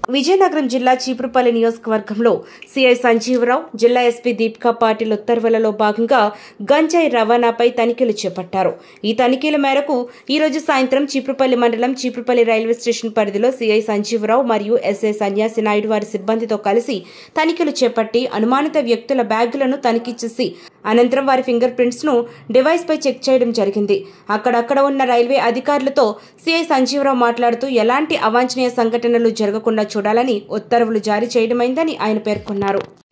విజయనగరం జిల్లా చీపురుపల్లి నియోజకవర్గంలో సిఐ సంజీవరావు జిల్లా ఎస్పీ దీపికా పాటిల్ ఉత్తర్వులలో భాగంగా గంజాయి రవాణాపై తనిఖీలు చేపట్టారు ఈ తనిఖీల మేరకు ఈ రోజు సాయంత్రం చీపురుపల్లి మండలం చీపురుపల్లి రైల్వే స్టేషన్ పరిధిలో సిఐ సంజీవరావు మరియు ఎస్ఐ సన్యాసి నాయుడు వారి సిబ్బందితో కలిసి తనిఖీలు చేపట్టి అనుమానిత వ్యక్తుల బ్యాగులను తనిఖీ చేసి అనంతరం వారి ఫింగర్ ప్రింట్స్ ను డివైస్ పై చెక్ చేయడం జరిగింది అక్కడక్కడ ఉన్న రైల్వే అధికారులతో సిఐ సంజీవరావు మాట్లాడుతూ ఎలాంటి అవాంఛనీయ సంఘటనలు జరగకుండా చూడాలని ఉత్తర్వులు జారీ చేయడమైందని ఆయన పేర్కొన్నారు